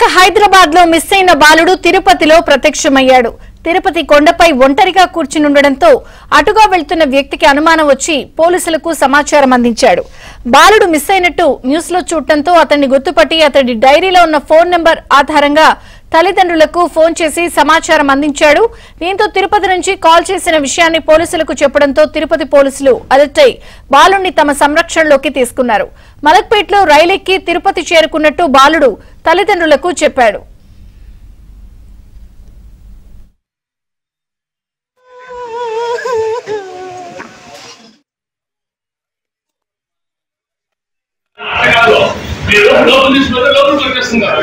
హైదరాబాద్ లో మిస్ అయిన బాలుడు తిరుపతిలో ప్రత్యక్షమయ్యాడు తిరుపతి కొండపై ఒంటరిగా కూర్చునుండడంతో అటుగా వెళ్తున్న వ్యక్తికి అనుమానం వచ్చి పోలీసులకు సమాచారం అందించాడు బాలుడు మిస్ అయినట్టు న్యూస్ లో చూడటంతో అతన్ని గుర్తుపట్టి అతడి డైరీలో ఉన్న ఫోన్ నెంబర్ ఆధారంగా తల్లిదండ్రులకు ఫోన్ చేసి సమాచారం అందించాడు దీంతో తిరుపతి నుంచి కాల్ చేసిన విషయాన్ని పోలీసులకు చెప్పడంతో తిరుపతి పోలీసులు అలర్ట్ అయి బాలుడిని తమ సంరక్షణలోకి తీసుకున్నారు మలక్పేటలో రైలెక్కి తిరుపతి చేరుకున్నట్టు బాలుడు తల్లిదండ్రులకు చెప్పాడు మీరు లోపల తీసుకుంటే లోపల కొట్టేస్తున్నారు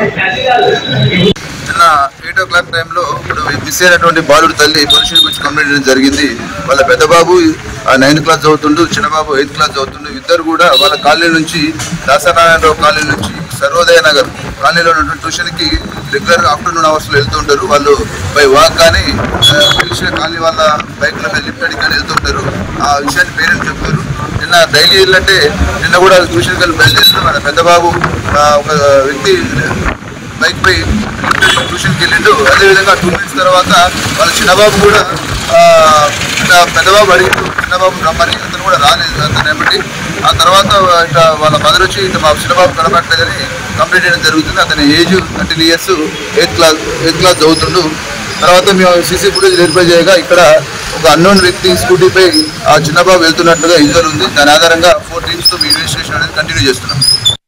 నిన్న ఎయిట్ ఓ క్లాక్ టైంలో ఇప్పుడు మిస్ అయినటువంటి బాలుడు తల్లి పోలీసుల గురించి కంప్లైంట్ చేయడం జరిగింది వాళ్ళ పెద్ద బాబు నైన్త్ క్లాస్ చదువుతుండు చిన్న బాబు ఎయిత్ క్లాస్ చదువుతుండు ఇద్దరు కూడా వాళ్ళ కాలనీ నుంచి దాసనారాయణరావు కాలనీ నుంచి సర్వోదయ నగర్ కాలనీలో ఉన్నటువంటి ట్యూషన్కి రెగ్యులర్ ఆఫ్టర్నూన్ అవర్స్లో వెళ్తూ ఉంటారు వాళ్ళు బై వాక్ కానీ ఆ, తెలిసిన కాలనీ వాళ్ళ బైక్ల మీద లిఫ్ట్ అడిగి కానీ వెళ్తుంటారు ఆ విషయాన్ని పేరెంట్స్ చెప్తారు నిన్న డైలీ వెళ్ళంటే నిన్న కూడా ట్యూషన్కి వెళ్ళి బయలుదేరారు వాళ్ళ పెద్ద బాబు ఆ, ఒక వ్యక్తి బైక్ పై ట్యూషన్కి వెళ్ళిండు అదేవిధంగా టూ మినిట్స్ తర్వాత వాళ్ళ చిన్నబాబు కూడా ఆ, ఇట్లా పెద్దబాబు అడిగిండు చిన్నబాబు రమ్మని అతను కూడా రాలేదు అతను ఏమిటి ఆ తర్వాత ఇట్లా వాళ్ళ మదర్ వచ్చి ఇట్లా మా చిన్నబాబు కనబడలేదని కంప్లైంట్ చేయడం జరుగుతుంది అతని age thirteen years eighth class eighth class చదువుతుండు తర్వాత మేము సీసీ ఫుటేజ్ వెరిఫై చేయగా ఇక్కడ ఒక అన్నోన్ వ్యక్తి స్కూటీపై ఆ చిన్నబాబు వెళ్తున్నట్లుగా ఇజర్ ఉంది దాని ఆధారంగా ఫోర్ టీమ్స్తో మీ ఇన్వెస్టిగేషన్ అనేది కంటిన్యూ చేస్తున్నాం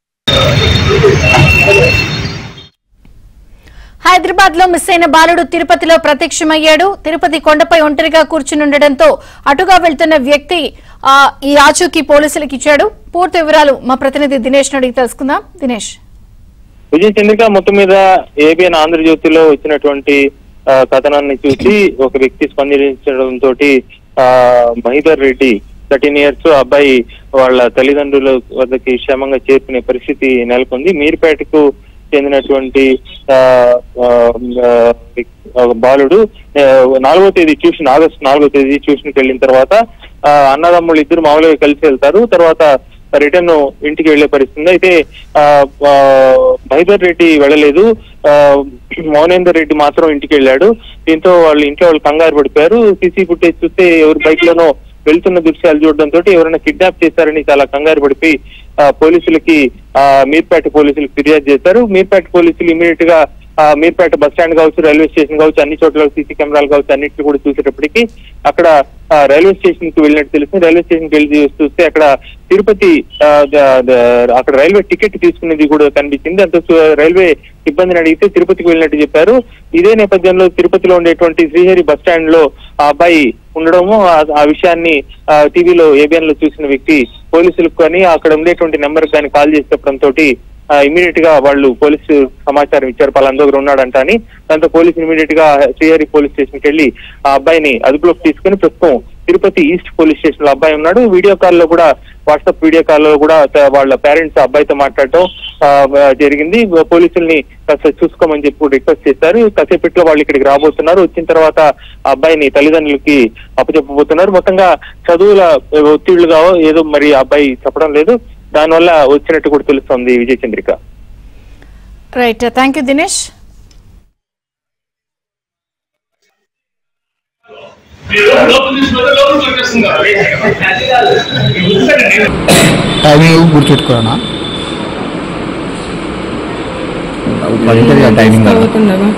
హైదరాబాద్ లో మిస్ అయిన బాలుడు తిరుపతిలో ప్రత్యక్షమయ్యాడు తిరుపతి కొండపై ఒంటరిగా కూర్చునుండడంతో అటుగా వెళ్తున్న వ్యక్తి ఆ, ఈ ఆచూకీ పోలీసులకు ఇచ్చాడు పూర్తి వివరాలు మా ప్రతినిధి దినేష్ అడిగి తెలుసుకుందాం దినేష్ విజయ్ చంద్రిక మొత్తం మీద ఏబిఎన్ ఆంధ్రజ్యోతిలో వచ్చినటువంటి ఆ, కథనాన్ని చూసి ఒక వ్యక్తి స్పందించడం తోటి ఆ, మహిధర్ రెడ్డి థర్టీన్ ఇయర్స్ అబ్బాయి వాళ్ళ తల్లిదండ్రుల వద్దకి క్షేమంగా చేరుకునే పరిస్థితి నెలకొంది మీర్పేటకు చెందినటువంటి ఆ, ఆ, ఆ, ఒక బాలుడు ఆ, నాలుగో తేదీ ట్యూషన్ ఆగస్టు నాలుగో తేదీ ట్యూషన్ కి వెళ్ళిన తర్వాత ఆ, అన్నదమ్ముళ్ళు ఇద్దరు మామూలుగా కలిసి వెళ్తారు తర్వాత రిటర్న్ ఇంటికి వెళ్లే పరిస్థితి ఉంది. అయితే ఆ, ఆ, మహిదర్ రెడ్డి వెళ్ళలేదు ఆ, మౌనేందర్ రెడ్డి మాత్రం ఇంటికి వెళ్ళాడు దీంతో వాళ్ళు ఇంట్లో వాళ్ళు కంగారు పడిపోయారు సీసీ ఫుటేజ్ చూస్తే ఎవరి బైక్ లోనో వెళ్తున్న దృశ్యాలు చూడడంతో ఎవరైనా కిడ్నాప్ చేశారని చాలా కంగారు పడిపోయి ఆ, పోలీసులకి ఆ, మీర్పేట పోలీసులకు ఫిర్యాదు చేశారు మీర్పేట పోలీసులు ఇమీడియట్ గా ఆ, మీర్పేట బస్ స్టాండ్ కావచ్చు రైల్వే స్టేషన్ కావచ్చు అన్ని చోట్ల సీసీ కెమెరాలు కావచ్చు అన్నిటిని కూడా చూసేటప్పటికి అక్కడ ఆ, రైల్వే స్టేషన్ కి వెళ్ళినట్టు తెలిసింది రైల్వే స్టేషన్ కి వెళ్ళి చూస్తే అక్కడ తిరుపతి ఆ, ద- ద- అక్కడ రైల్వే టికెట్ తీసుకునేది కూడా కనిపించింది అంత సు- రైల్వే సిబ్బందిని అడిగితే తిరుపతికి వెళ్ళినట్టు చెప్పారు ఇదే నేపథ్యంలో తిరుపతిలో ఉండేటువంటి శ్రీహరి బస్ స్టాండ్ లో ఆ అబ్బాయి ఉండడము ఆ- ఆ విషయాన్ని టీవీలో ఏబిఎన్ లో చూసిన వ్యక్తి పోలీసులకు కానీ అక్కడ ఉండేటువంటి నెంబర్ కానీ కాల్ చేసి చెప్పడంతో ఇమీడియట్ గా వాళ్ళు పోలీసు సమాచారం ఇచ్చారు పలానా దగ్గర ఉన్నాడంట అని దాంతో పోలీసు ఇమీడియట్ గా శ్రీహరి పోలీస్ స్టేషన్ కి వెళ్ళి ఆ అబ్బాయిని అదుపులోకి తీసుకుని ప్రస్తుతం తిరుపతి ఈస్ట్ పోలీస్ స్టేషన్ లో అబ్బాయి ఉన్నాడు వీడియో కాల్ లో కూడా వాట్సాప్ వీడియో కాల్ లో కూడా త- వాళ్ళ పేరెంట్స్ అబ్బాయితో మాట్లాడటం ఆ, జరిగింది పోలీసుల్ని కాస్త చూసుకోమని చెప్పి కూడా రిక్వెస్ట్ చేశారు కాసేపట్లో వాళ్ళు ఇక్కడికి రాబోతున్నారు వచ్చిన తర్వాత ఆ అబ్బాయిని తల్లిదండ్రులకి అప్పచెప్పబోతున్నారు మొత్తంగా చదువుల ఒత్తిళ్లుగా ఏదో మరి ఆ అబ్బాయి చెప్పడం లేదు దానివల్ల వచ్చినట్టు కూడా తెలుస్తోంది Vijaya Chandrika right thank you Dinesh మీరు లోపల తీసుకుంటే లోపల కొట్టేస్తున్నారు టైమింగ్ గుర్తుపెట్టుకోనా పద్ధతిగా టైమింగ్